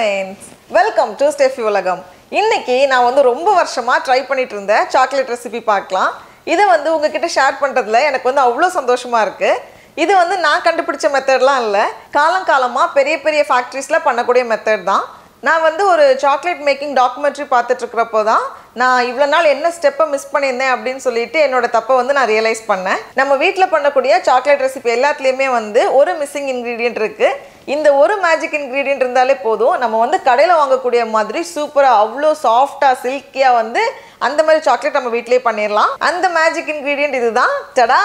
Friends welcome to Steffi உலகம் இன்னைக்கு நான் வந்து ரொம்ப வருஷமா ட்ரை பண்ணிட்டு இருந்தேன் சாக்லேட் ரெசிபி பார்க்கலாம் இதை வந்து உங்ககிட்ட ஷேர் பண்றதுல எனக்கு வந்து அவ்வளோ சந்தோஷமா இருக்கு இது வந்து நான் கண்டுபிடிச்ச மெத்தட்லாம் இல்லை காலங்காலமாக பெரிய பெரிய ஃபேக்ட்ரிஸில் பண்ணக்கூடிய மெத்தட் தான் நான் வந்து ஒரு சாக்லேட் மேக்கிங் டாக்குமெண்ட்ரி பார்த்துட்டு இருக்கிறப்போ தான் நான் இவ்வளோ நாள் என்ன ஸ்டெப்பை மிஸ் பண்ணியிருந்தேன் அப்படின்னு சொல்லிட்டு என்னோட தப்பை வந்து நான் ரியலைஸ் பண்ணேன் நம்ம வீட்டில் பண்ணக்கூடிய சாக்லேட் ரெசிபி எல்லாத்துலேயுமே வந்து ஒரு மிஸ்ஸிங் இன்க்ரீடியன்ட் இருக்குது இந்த ஒரு மேஜிக் இன்க்ரீடியன்ட் இருந்தாலே போதும் நம்ம வந்து கடையில் வாங்கக்கூடிய மாதிரி சூப்பராக அவ்வளோ சாஃப்டாக சில்கியாக வந்து அந்த மாதிரி சாக்லேட் நம்ம வீட்டிலேயே பண்ணிடலாம் அந்த மேஜிக் இன்க்ரீடியன்ட் இதுதான் டடா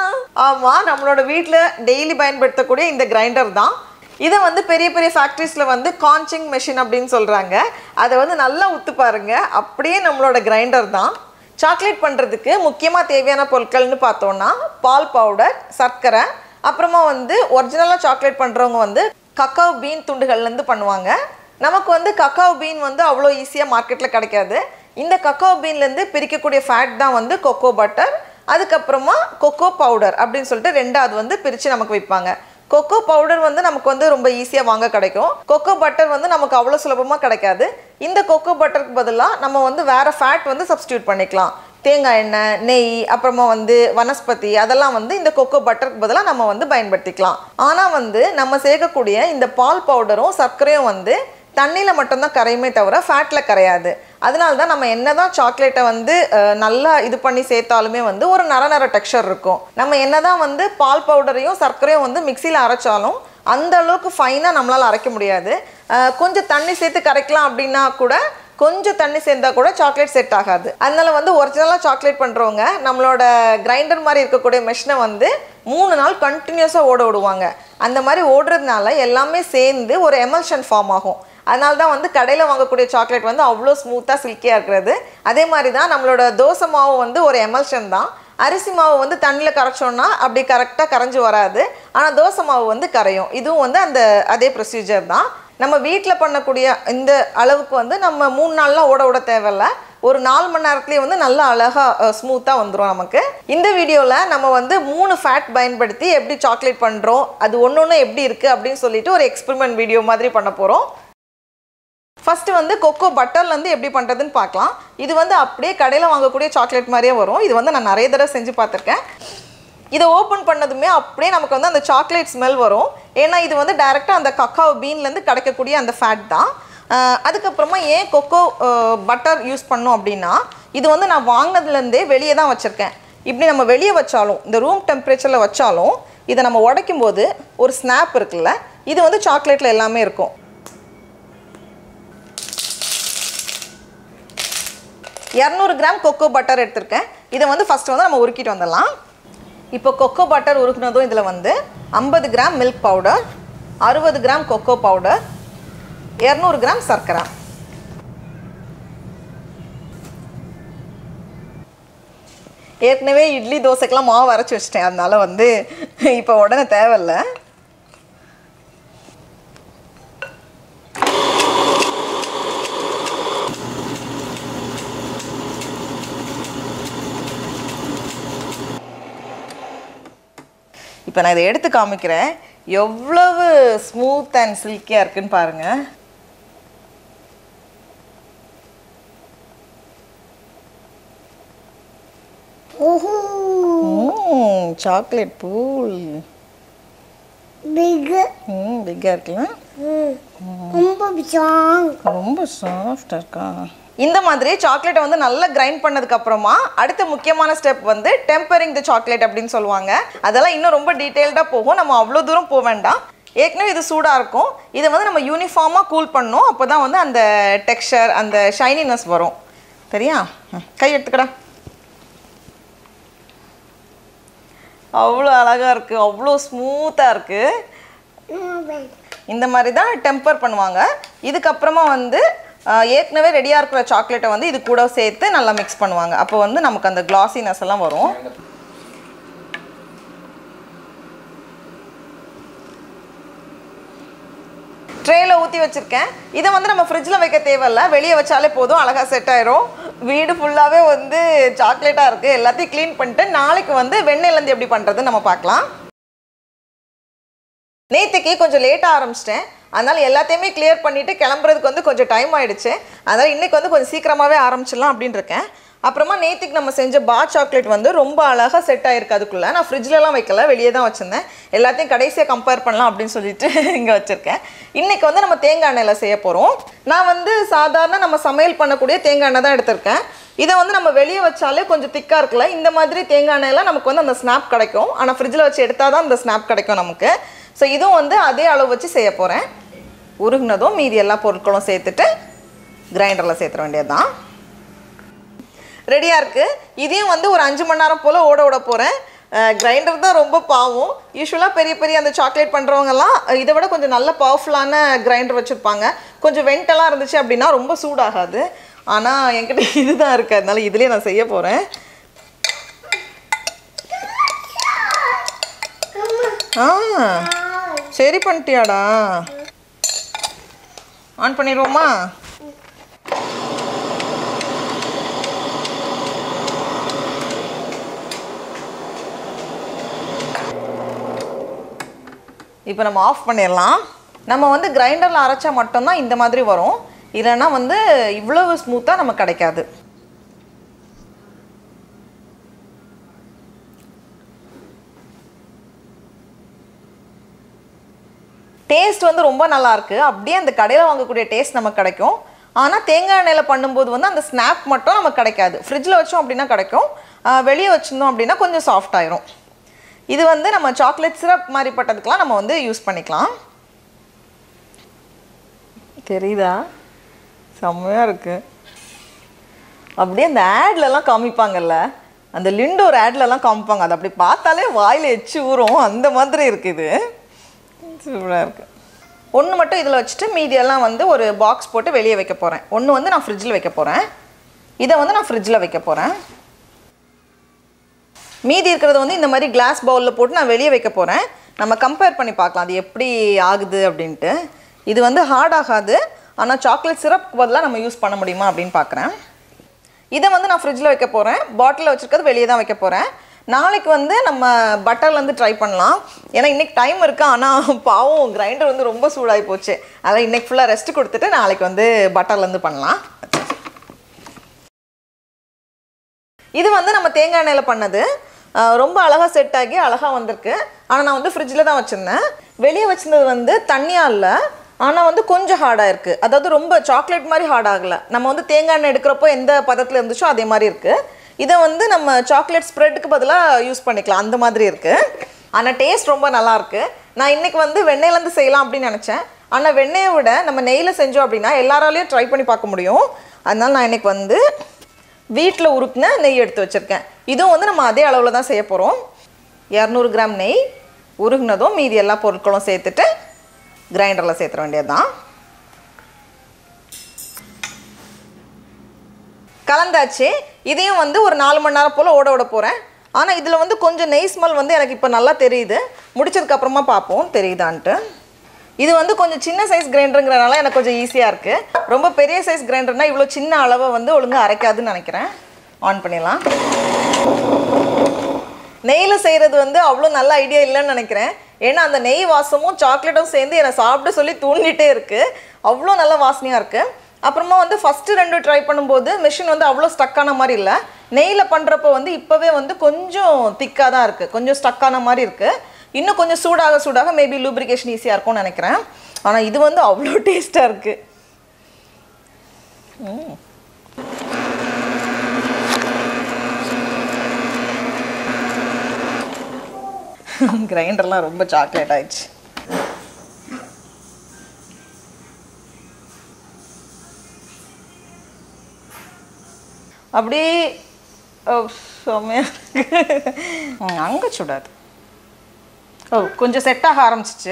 ஆமாம் நம்மளோட வீட்டில் டெய்லி பயன்படுத்தக்கூடிய இந்த கிரைண்டர் தான் இதை வந்து பெரிய பெரிய ஃபேக்ட்ரிஸில் வந்து கான்ச்சிங் மெஷின் அப்படின்னு சொல்கிறாங்க அதை வந்து நல்லா உத்து பாருங்க அப்படியே நம்மளோட கிரைண்டர் தான் சாக்லேட் பண்ணுறதுக்கு முக்கியமாக தேவையான பொருட்கள்னு பார்த்தோன்னா பால் பவுடர் சர்க்கரை அப்புறமா வந்து ஒரிஜினலாக சாக்லேட் பண்ணுறவங்க வந்து கக்காவ் பீன் துண்டுகள்லேருந்து பண்ணுவாங்க நமக்கு வந்து கக்காவ் பீன் வந்து அவ்வளோ ஈஸியாக மார்க்கெட்டில் கிடைக்காது இந்த கக்காவ் பீன்லேருந்து பிரிக்கக்கூடிய ஃபேட் தான் வந்து கொக்கோ பட்டர் அதுக்கப்புறமா கொக்கோ பவுடர் அப்படின்னு சொல்லிட்டு ரெண்டாவது வந்து பிரித்து நமக்கு விற்பாங்க கொக்கோ பவுடர் வந்து நமக்கு வந்து ரொம்ப ஈஸியாக வாங்க கிடைக்கும் கொக்கோ பட்டர் வந்து நமக்கு அவ்வளோ சுலபமாக கிடைக்காது இந்த கொக்கோ பட்டருக்கு பதிலாக நம்ம வந்து வேறு ஃபேட் வந்து சப்ஸ்டியூட் பண்ணிக்கலாம் தேங்காய் எண்ணெய் நெய் அப்புறமா வந்து வனஸ்பதி அதெல்லாம் வந்து இந்த கொக்கோ பட்டருக்கு பதிலாக நம்ம வந்து பயன்படுத்திக்கலாம் ஆனால் வந்து நம்ம சேர்க்கக்கூடிய இந்த பால் பவுடரும் சர்க்கரையும் வந்து தண்ணியில் மட்டும்தான் கரையுமே தவிர ஃபேட்டில் கரையாது அதனால தான் நம்ம என்னதான் சாக்லேட்டை வந்து அஹ், நல்லா இது பண்ணி சேர்த்தாலுமே வந்து ஒரு நர நர டெக்ஸ்சர் இருக்கும் நம்ம என்னதான் வந்து பால் பவுடரையும் சர்க்கரையும் வந்து மிக்சியில் அரைச்சாலும் அந்த அளவுக்கு ஃபைனாக நம்மளால் அரைக்க முடியாது அஹ், கொஞ்சம் தண்ணி சேர்த்து கரைக்கலாம் அப்படின்னா கூட கொஞ்சம் தண்ணி சேர்ந்தா கூட சாக்லேட் செட் ஆகாது அதனால வந்து ஒரிஜினலாக சாக்லேட் பண்ணுறவங்க நம்மளோட கிரைண்டர் மாதிரி இருக்கக்கூடிய மெஷினை வந்து மூணு நாள் கண்டினியூஸாக ஓட விடுவாங்க அந்த மாதிரி ஓடுறதுனால எல்லாமே சேர்ந்து ஒரு எமல்ஷன் ஃபார்ம் ஆகும் அதனால தான் வந்து கடையில் வாங்கக்கூடிய சாக்லேட் வந்து அவ்வளோ ஸ்மூத்தாக சில்கியாக இருக்கிறது அதே மாதிரி தான் நம்மளோட தோசை மாவு வந்து ஒரு எமல்ஷன் தான் அரிசி மாவு வந்து தண்ணியில் கரைச்சோன்னா அப்படி கரெக்டாக கரைஞ்சி வராது ஆனால் தோசை மாவு வந்து கரையும் இதுவும் வந்து அந்த அதே ப்ரொசீஜர் தான் நம்ம வீட்டில் பண்ணக்கூடிய இந்த அளவுக்கு வந்து நம்ம மூணு நாள்லாம் ஓட விட தேவையில்ல ஒரு நாலு மணி நேரத்துலேயே வந்து நல்லா அழகாக ஸ்மூத்தாக வந்துடும் நமக்கு இந்த வீடியோவில் நம்ம வந்து மூணு ஃபேட் பயன்படுத்தி எப்படி சாக்லேட் பண்ணுறோம் அது ஒன்று ஒன்று எப்படி இருக்குது அப்படின்னு சொல்லிட்டு ஒரு எக்ஸ்பெரிமெண்ட் வீடியோ மாதிரி பண்ண போகிறோம் ஃபஸ்ட்டு வந்து கொக்கோ பட்டர்லேருந்து எப்படி பண்ணுறதுன்னு பார்க்கலாம் இது வந்து அப்படியே கடையில் வாங்கக்கூடிய சாக்லேட் மாதிரியே வரும் இது வந்து நான் நிறைய தடவை செஞ்சு பார்த்துருக்கேன் இதை ஓப்பன் பண்ணதுமே அப்படியே நமக்கு வந்து அந்த சாக்லேட் ஸ்மெல் வரும் ஏன்னா இது வந்து டைரெக்டாக அந்த கக்காவ் பீன்லேருந்து கிடைக்கக்கூடிய அந்த ஃபேட் தான் அஹ் அதுக்கப்புறமா ஏன் கொக்கோ பட்டர் யூஸ் பண்ணோம் அப்படின்னா இது வந்து நான் வாங்கினதுலேருந்தே வெளியே தான் வச்சுருக்கேன் இப்படி நம்ம வெளியே வச்சாலும் இந்த ரூம் டெம்பரேச்சரில் வச்சாலும் இதை நம்ம உடைக்கும் போது ஒரு ஸ்னாப் இருக்குல்ல இது வந்து சாக்லேட்டில் எல்லாமே இருக்கும் இரநூறு கிராம் கொக்கோ பட்டர் எடுத்திருக்கேன் இதை வந்து ஃபஸ்ட்டு வந்து நம்ம உருக்கிட்டு வந்துடலாம் இப்போ கொக்கோ பட்டர் உருக்குனதும் இதில் வந்து ஐம்பது கிராம் மில்க் பவுடர் அறுபது கிராம் கொக்கோ பவுடர் இரநூறு கிராம் சர்க்கரை ஏற்கனவே இட்லி தோசைக்கெலாம் மாவு அரைச்சி வச்சிட்டேன் அதனால வந்து இப்போ உடனே தேவையில்ல இப்போ நான் இதை எடுத்து காமிக்கிறேன் எவ்வளவு ஸ்மூத் அண்ட் சில்கியாக இருக்குன்னு பாருங்கள் ஓஹோ சாக்லேட் பூல் பிக் ம் பிக்காக இருக்குல்ல ரொம்ப பிச்சாங் ரொம்ப சாஃப்டாக இருக்கா இந்த மாதிரி சாக்லேட்டை வந்து நல்லா கிரைண்ட் பண்ணதுக்கு அப்புறமா அடுத்த முக்கியமான ஸ்டெப் வந்து டெம்பரிங் த சாக்லேட் அப்படின்னு சொல்லுவாங்க அதெல்லாம் இன்னும் ரொம்ப டீட்டெயில்டாக போகும் நம்ம அவ்வளோ தூரம் போக வேண்டாம் ஏற்கனவே இது சூடாக இருக்கும் இதை வந்து நம்ம யூனிஃபார்மாக கூல் பண்ணணும் அப்போ தான் வந்து அந்த டெக்ஸ்சர் அந்த ஷைனினஸ் வரும் சரியா ம், கை எடுத்துக்கடா அவ்வளோ அழகாக இருக்குது அவ்வளோ ஸ்மூத்தாக இருக்குது இந்த மாதிரி தான் டெம்பர் பண்ணுவாங்க இதுக்கப்புறமா வந்து ஆஹ், ஏற்கனவே ரெடியாக இருக்கிற சாக்லேட்டை வந்து இது கூட சேர்த்து நல்லா மிக்ஸ் பண்ணுவாங்க அப்போ வந்து நமக்கு அந்த கிளாசினஸ் எல்லாம் வரும் ட்ரேயில் ஊற்றி வச்சுருக்கேன் இதை வந்து நம்ம ஃப்ரிட்ஜில் வைக்க தேவையில்ல வெளியே வச்சாலே போதும் அழகாக செட் ஆயிரும் வீடு ஃபுல்லாகவே வந்து சாக்லேட்டாக இருக்குது எல்லாத்தையும் க்ளீன் பண்ணிட்டு நாளைக்கு வந்து வெண்ணெயிலேருந்து எப்படி பண்ணுறதுன்னு நம்ம பார்க்கலாம் நேற்றுக்கு கொஞ்சம் லேட்டாக ஆரம்பிச்சிட்டேன் அதனால் எல்லாத்தையுமே கிளியர் பண்ணிவிட்டு கிளம்புறதுக்கு வந்து கொஞ்சம் டைம் ஆயிடுச்சு அதனால் இன்றைக்கி வந்து கொஞ்சம் சீக்கிரமாகவே ஆரம்பிச்சிடலாம் அப்படின்னு இருக்கேன் அப்புறமா நேற்றுக்கு நம்ம செஞ்ச பார் சாக்லேட் வந்து ரொம்ப அழகாக செட் ஆயிருக்கு அதுக்குள்ளே நான் ஃப்ரிட்ஜ்லலாம் வைக்கல வெளியே தான் வச்சுருந்தேன் எல்லாத்தையும் கடைசியாக கம்பேர் பண்ணலாம் அப்படின்னு சொல்லிட்டு இங்கே வச்சுருக்கேன் இன்றைக்கி வந்து நம்ம தேங்காய் எண்ணெயில் செய்ய போகிறோம் நான் வந்து சாதாரண நம்ம சமையல் பண்ணக்கூடிய தேங்காய் எண்ணெய் தான் எடுத்திருக்கேன் இதை வந்து நம்ம வெளியே வச்சாலே கொஞ்சம் திக்காக இருக்குல்ல இந்த மாதிரி தேங்காய் எண்ணெயெல்லாம் நமக்கு வந்து அந்த ஸ்னாப் கிடைக்கும் ஆனால் ஃப்ரிட்ஜில் வச்சு எடுத்தால் தான் அந்த ஸ்னாப் கிடைக்கும் நமக்கு ஸோ இதுவும் வந்து அதே அளவு வச்சு செய்ய போகிறேன் உருகுனதும் மீதி எல்லா பொருட்களும் சேர்த்துட்டு கிரைண்டரில் சேர்த்துற வேண்டியது தான் ரெடியாக இருக்குது இதையும் வந்து ஒரு அஞ்சு மணி நேரம் போல் ஓட விட போகிறேன் கிரைண்டர் தான் ரொம்ப பாவம் யூஸ்வலாக பெரிய பெரிய அந்த சாக்லேட் பண்ணுறவங்கலாம் இதை விட கொஞ்சம் நல்ல பவர்ஃபுல்லான கிரைண்டர் வச்சுருப்பாங்க கொஞ்சம் வெண்டெல்லாம் இருந்துச்சு அப்படின்னா ரொம்ப சூடாகாது ஆனால் என்கிட்ட இதுதான் இருக்குது அதனால இதுலேயே நான் செய்ய போகிறேன் ஆ சரி பண்ணிட்டியாடா ஆன் பண்ணிடுவோமா இப்போ நம்ம ஆஃப் பண்ணிடலாம் நம்ம வந்து கிரைண்டரில் அரைச்சா மட்டும்தான் இந்த மாதிரி வரும் இல்லைன்னா வந்து இவ்வளவு ஸ்மூத்தாக நமக்கு கிடைக்காது டேஸ்ட் வந்து ரொம்ப நல்லா இருக்கு அப்படியே அந்த கடையில் வாங்கக்கூடிய டேஸ்ட் நமக்கு கிடைக்கும் ஆனால் தேங்காய் எண்ணெயில் பண்ணும்போது வந்து அந்த ஸ்னாப் மட்டும் நமக்கு கிடைக்காது ஃப்ரிட்ஜில் வச்சோம் அப்படின்னா கிடைக்கும் ஆஹ் வெளியே வச்சிருந்தோம் அப்படின்னா கொஞ்சம் சாஃப்ட் ஆயிரும் இது வந்து நம்ம சாக்லேட் சிரப் மாதிரி பட்டதுக்கெலாம் நம்ம வந்து யூஸ் பண்ணிக்கலாம் தெரியுதா செம்மையாக இருக்கு அப்படியே அந்த ஆட்லலாம் காமிப்பாங்கல்ல அந்த லிண்டோ ஒரு ஆட்லலாம் காமிப்பாங்க அது அப்படி பார்த்தாலே வாயில் எச்சு ஊறும் அந்த மாதிரி இருக்குது சூப்பராக இருக்கு ஒன்று மட்டும் இதில் வச்சுட்டு மீதியெல்லாம் வந்து ஒரு பாக்ஸ் போட்டு வெளியே வைக்க போகிறேன் ஒன்று வந்து நான் ஃப்ரிட்ஜில் வைக்க போகிறேன் இதை வந்து நான் ஃப்ரிட்ஜில் வைக்க போகிறேன் மீதி இருக்கிறது வந்து இந்த மாதிரி கிளாஸ் பவுலில் போட்டு நான் வெளியே வைக்க போகிறேன் நம்ம கம்பேர் பண்ணி பார்க்கலாம் அது எப்படி ஆகுது அப்படின்ட்டு இது வந்து ஹார்ட் ஆகாது ஆனால் சாக்லேட் சிரப் பதிலாக நம்ம யூஸ் பண்ண முடியுமா அப்படின்னு பார்க்குறேன் இதை வந்து நான் ஃப்ரிட்ஜில் வைக்க போகிறேன் பாட்டிலில் வச்சுருக்கிறது வெளியே தான் வைக்க போகிறேன் நாளைக்கு வந்து நம்ம பட்டர்லேருந்து ட்ரை பண்ணலாம் ஏன்னா இன்றைக்கி டைம் இருக்கு ஆனால் பாவம் கிரைண்டர் வந்து ரொம்ப சூடாகி போச்சு அதனால் இன்றைக்கி ஃபுல்லாக ரெஸ்ட் கொடுத்துட்டு நாளைக்கு வந்து பட்டர்லேருந்து பண்ணலாம் இது வந்து நம்ம தேங்காய் எண்ணெயில் பண்ணது அஹ் ரொம்ப அழகாக செட் ஆகி அழகாக வந்திருக்கு ஆனால் நான் வந்து ஃப்ரிட்ஜில் தான் வச்சுருந்தேன் வெளியே வச்சிருந்தது வந்து தண்ணியாக இல்லை ஆனால் வந்து கொஞ்சம் ஹார்டாக இருக்குது அதாவது ரொம்ப சாக்லேட் மாதிரி ஹார்ட் ஆகலை நம்ம வந்து தேங்காய் எண்ணெய் எடுக்கிறப்போ எந்த பதத்தில் இருந்துச்சோ அதே மாதிரி இருக்குது இதை வந்து நம்ம சாக்லேட் ஸ்ப்ரெட்டுக்கு பதிலாக யூஸ் பண்ணிக்கலாம் அந்த மாதிரி இருக்குது ஆனால் டேஸ்ட் ரொம்ப நல்லா இருக்கு நான் இன்னைக்கு வந்து வெண்ணெயிலேருந்து செய்யலாம் அப்படின்னு நினச்சேன் ஆனால் வெண்ணெயை விட நம்ம நெய்யில் செஞ்சோம் அப்படின்னா எல்லாராலையும் ட்ரை பண்ணி பார்க்க முடியும் அதனால நான் இன்னைக்கு வந்து வீட்டில் உருக்குன நெய் எடுத்து வச்சுருக்கேன் இதுவும் வந்து நம்ம அதே அளவில் தான் செய்ய போகிறோம் இரநூறு கிராம் நெய் உருகுனதும் மீதி எல்லா பொருட்களும் சேர்த்துட்டு கிரைண்டரில் சேர்த்துற வேண்டியது தான் கலந்தாச்சு இதையும் வந்து ஒரு நாலு மணி நேரம் போல் ஓட விட போகிறேன் ஆனால் இதில் வந்து கொஞ்சம் நெய் ஸ்மெல் வந்து எனக்கு இப்போ நல்லா தெரியுது முடிச்சதுக்கு அப்புறமா பார்ப்போம் தெரியுதான்ட்டு இது வந்து கொஞ்சம் சின்ன சைஸ் கிரைண்டருங்கிறனால எனக்கு கொஞ்சம் ஈஸியாக இருக்குது ரொம்ப பெரிய சைஸ் கிரைண்டர்னால் இவ்வளோ சின்ன அளவை வந்து ஒழுங்காக அரைக்காதுன்னு நினைக்கிறேன் ஆன் பண்ணிடலாம் நெய்யில் செய்கிறது வந்து அவ்வளோ நல்ல ஐடியா இல்லைன்னு நினைக்கிறேன் ஏன்னா அந்த நெய் வாசமும் சாக்லேட்டும் சேர்ந்து என்னை சாப்பிட சொல்லி தூண்டிகிட்டே இருக்குது அவ்வளோ நல்ல வாசனையாக இருக்குது அப்புறமா வந்து ஃபஸ்ட்டு ரெண்டு ட்ரை பண்ணும்போது மிஷின் வந்து அவ்வளோ ஸ்டக்கான மாதிரி இல்லை நெய்யில் பண்ணுறப்போ வந்து இப்போவே வந்து கொஞ்சம் திக்காக தான் இருக்குது கொஞ்சம் ஸ்டக்கான மாதிரி இருக்குது இன்னும் கொஞ்சம் சூடாக சூடாக மேபி லூப்ரிகேஷன் ஈஸியாக இருக்கும்னு நினைக்கிறேன் ஆனால் இது வந்து அவ்வளோ டேஸ்ட்டாக இருக்குது கிரைண்டர்லாம் ரொம்ப சாக்லேட் ஆயிடுச்சு அப்படியே ஓ, செம்மையா இருக்கு. ம், அங்க சுடாது ஓ கொஞ்சம் செட் ஆக ஆரம்பிச்சிச்சு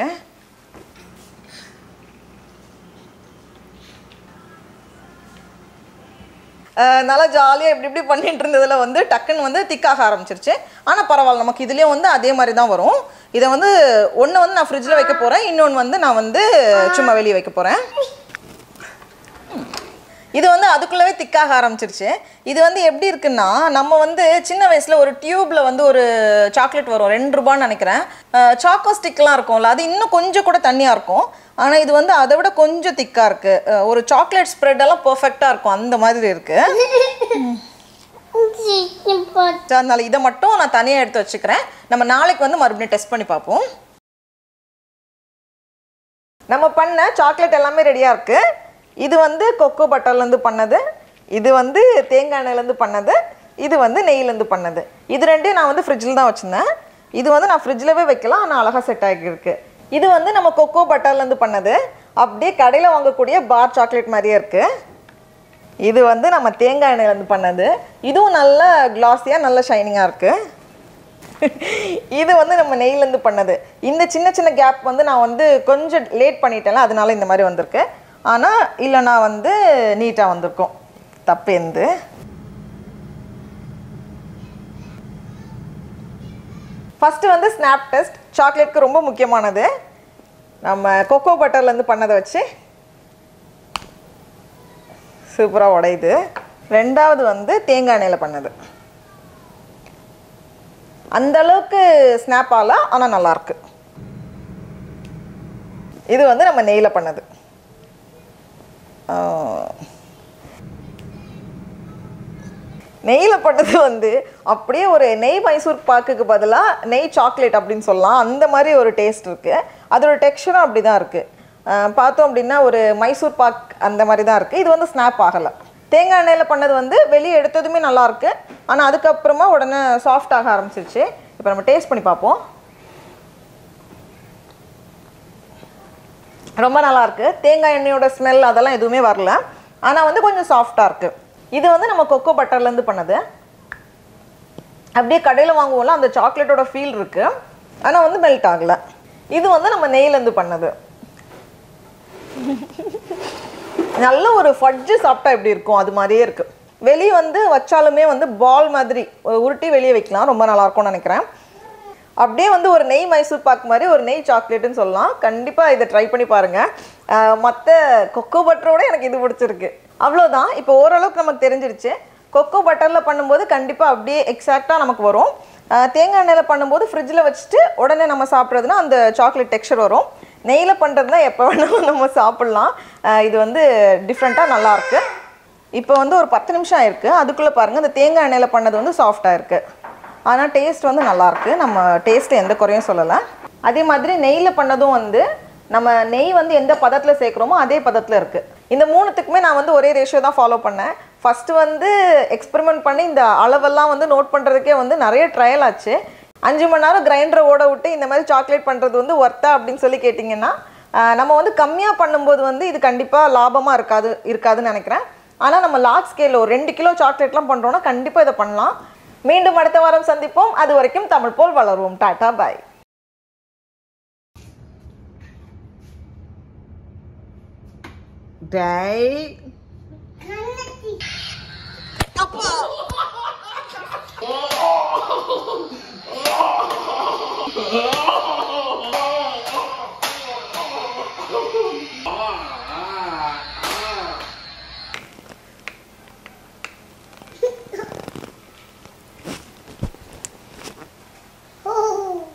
அஹ் நல்லா ஜாலியாக இப்படி இப்படி பண்ணிட்டு இருந்ததுல வந்து டக்குன்னு வந்து திக்காக ஆரம்பிச்சிருச்சு ஆனால் பரவாயில்ல நமக்கு இதுலேயும் வந்து அதே மாதிரி தான் வரும் இதை வந்து ஒன்று வந்து நான் ஃப்ரிட்ஜில் வைக்க போகிறேன் இன்னொன்று வந்து நான் வந்து சும்மா வெளியே வைக்க போகிறேன் இது வந்து அதுக்குள்ளவே திக்காக ஆரம்பிச்சிருச்சு இது வந்து எப்படி இருக்குன்னா நம்ம வந்து சின்ன வயசில் ஒரு டியூப்ல வந்து ஒரு சாக்லேட் வரும் ரெண்டு ரூபான்னு நினைக்கிறேன் சாக்கோ ஸ்டிக்லாம் இருக்கும்ல அது இன்னும் கொஞ்சம் கூட தண்ணியாக இருக்கும் ஆனால் இது வந்து அதை விட கொஞ்சம் திக்காக இருக்குது ஒரு சாக்லேட் ஸ்ப்ரெட் எல்லாம் பர்ஃபெக்டாக இருக்கும் அந்த மாதிரி இருக்குது சீக்கிரம் அதனால இதை மட்டும் நான் தனியாக எடுத்து வச்சுக்கிறேன் நம்ம நாளைக்கு வந்து மறுபடியும் டெஸ்ட் பண்ணி பார்ப்போம் நம்ம பண்ண சாக்லேட் எல்லாமே ரெடியாக இருக்கு இது வந்து கொக்கோ பட்டர்லேருந்து பண்ணது இது வந்து தேங்காய் எண்ணெயிலேருந்து பண்ணது இது வந்து நெய்யிலேருந்து பண்ணது இது ரெண்டையும் நான் வந்து ஃப்ரிட்ஜில் தான் வச்சுருந்தேன் இது வந்து நான் ஃப்ரிட்ஜிலவே வைக்கலாம் ஆனால் அழகாக செட் ஆகியிருக்கு இது வந்து நம்ம கொக்கோ பட்டர்லேருந்து பண்ணது அப்படியே கடையில் வாங்கக்கூடிய பார் சாக்லேட் மாதிரியே இருக்குது இது வந்து நம்ம தேங்காய் எண்ணெயிலேருந்து பண்ணது இதுவும் நல்ல கிளாஸியாக நல்ல ஷைனிங்காக இருக்குது இது வந்து நம்ம நெய்லேருந்து பண்ணது இந்த சின்ன சின்ன கேப் வந்து நான் வந்து கொஞ்சம் லேட் பண்ணிட்டேன்ல அதனால இந்த மாதிரி வந்திருக்கு ஆனால் இல்லைனா வந்து நீட்டாக வந்திருக்கும் தப்பேந்து ஃபஸ்ட்டு வந்து ஸ்னாப் டெஸ்ட் சாக்லேட்க்கு ரொம்ப முக்கியமானது நம்ம கொக்கோ பட்டர்லேருந்து பண்ணதை வச்சு சூப்பராக உடையுது ரெண்டாவது வந்து தேங்காய் எண்ணெயில் பண்ணது அந்த அளவுக்கு ஸ்னாப் ஆகல ஆனால் நல்லாயிருக்கு இது வந்து நம்ம நெய்யில் பண்ணது நெய்யில் பண்ணது வந்து அப்படியே ஒரு நெய் மைசூர் பாக்குக்கு பதிலாக நெய் சாக்லேட் அப்படின்னு சொல்லலாம் அந்த மாதிரி ஒரு டேஸ்ட் இருக்குது அதோட டெக்ஸ்சரும் அப்படி தான் இருக்குது பார்த்தோம் அப்படின்னா ஒரு மைசூர் பாக் அந்த மாதிரி தான் இருக்குது இது வந்து ஸ்னாப் ஆகலை தேங்காய் எண்ணெயில் பண்ணது வந்து வெளியே எடுத்ததுமே நல்லாயிருக்கு ஆனால் அதுக்கப்புறமா உடனே சாஃப்ட் ஆக ஆரம்பிச்சிருச்சு இப்போ நம்ம டேஸ்ட் பண்ணி பார்ப்போம் ரொம்ப நல்லா இருக்கு தேங்காய் எண்ணெயோட ஸ்மெல் அதெல்லாம் எதுவுமே வரல ஆனால் வந்து கொஞ்சம் சாஃப்டாக இருக்கு இது வந்து நம்ம கொக்கோ பட்டர்லேருந்து பண்ணது அப்படியே கடையில் வாங்குவோம்ல அந்த சாக்லேட்டோட ஃபீல் இருக்கு ஆனால் வந்து மெல்ட் ஆகலை இது வந்து நம்ம நெய்லேருந்து பண்ணது நல்ல ஒரு ஃபட்ஜு சாப்பிட்டா எப்படி இருக்கும் அது மாதிரியே இருக்கு வெளியே வந்து வச்சாலுமே வந்து பால் மாதிரி உருட்டி வெளியே வைக்கலாம் ரொம்ப நல்லா இருக்கும்னு நினைக்கிறேன் அப்படியே வந்து ஒரு நெய் மைசூர் பாக் மாதிரி ஒரு நெய் சாக்லேட்டுன்னு சொல்லலாம் கண்டிப்பாக இதை ட்ரை பண்ணி பாருங்கள் மற்ற கொக்கோ பட்டரோட எனக்கு இது பிடிச்சிருக்கு அவ்வளோதான் இப்போ ஓரளவுக்கு நமக்கு தெரிஞ்சிருச்சு கொக்கோ பட்டரில் பண்ணும்போது கண்டிப்பாக அப்படியே எக்ஸாக்டாக நமக்கு வரும் அஹ் தேங்காய் எண்ணெயில் பண்ணும்போது ஃப்ரிட்ஜில் வச்சுட்டு உடனே நம்ம சாப்பிட்றதுனா அந்த சாக்லேட் டெக்ஸ்சர் வரும் நெய்யில் பண்ணுறதுனா எப்போ வேணாலும் நம்ம சாப்பிட்லாம் அஹ் இது வந்து டிஃப்ரெண்ட்டாக நல்லாயிருக்கு இப்போ வந்து ஒரு பத்து நிமிஷம் ஆயிருக்கு அதுக்குள்ளே பாருங்கள் இந்த தேங்காய் எண்ணெயில் பண்ணது வந்து சாஃப்டாக இருக்குது ஆனால் டேஸ்ட் வந்து நல்லாயிருக்கு நம்ம டேஸ்ட்டில் எந்த குறையும் சொல்லலை அதே மாதிரி நெய்யில் பண்ணதும் வந்து நம்ம நெய் வந்து எந்த பதத்தில் சேர்க்குறோமோ அதே பதத்தில் இருக்குது இந்த மூணுத்துக்குமே நான் வந்து ஒரே ரேஷியோ தான் ஃபாலோ பண்ணேன் ஃபஸ்ட்டு வந்து எக்ஸ்பெரிமெண்ட் பண்ணி இந்த அளவெல்லாம் வந்து நோட் பண்ணுறதுக்கே வந்து நிறைய ட்ரையல் ஆச்சு அஞ்சு மணி நேரம் கிரைண்டரை ஓட விட்டு இந்த மாதிரி சாக்லேட் பண்ணுறது வந்து ஒர்த்தா அப்படின்னு சொல்லி கேட்டிங்கன்னா ஆஹ் நம்ம வந்து கம்மியாக பண்ணும்போது வந்து இது கண்டிப்பாக லாபமாக இருக்காது இருக்காதுன்னு நினைக்கிறேன் ஆனால் நம்ம லார்ஜ் ஸ்கேலில் ஒரு ரெண்டு கிலோ சாக்லேட்லாம் பண்ணுறோன்னா கண்டிப்பாக இதை பண்ணலாம் மீண்டும் அடுத்த வாரம் சந்திப்போம் அது வரைக்கும் தமிழ் போல் வளருவோம் டாடா பாய் டை Oh.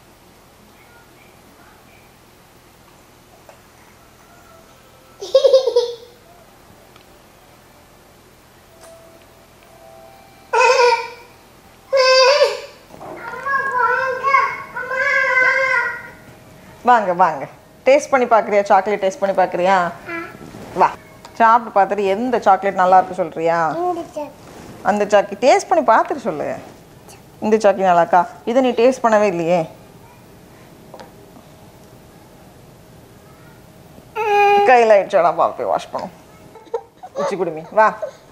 வாங்க வாங்க டேஸ்ட் பண்ணி பார்க்குறியா சாக்லேட் டேஸ்ட் பண்ணி பார்க்குறியா வா சாப்பிட்டு பார்த்துட்டு எந்த சாக்லேட் நல்லா இருக்கு சொல்றியா அந்த சாக்கி டேஸ்ட் பண்ணி பார்த்துட்டு சொல்லு இந்த சாக்கி நல்லாக்கா இதை நீ டேஸ்ட் பண்ணவே இல்லையே கையில் ஆயிடுச்சாடா போய் வாஷ் பண்ணும் உச்சி குடுமி வா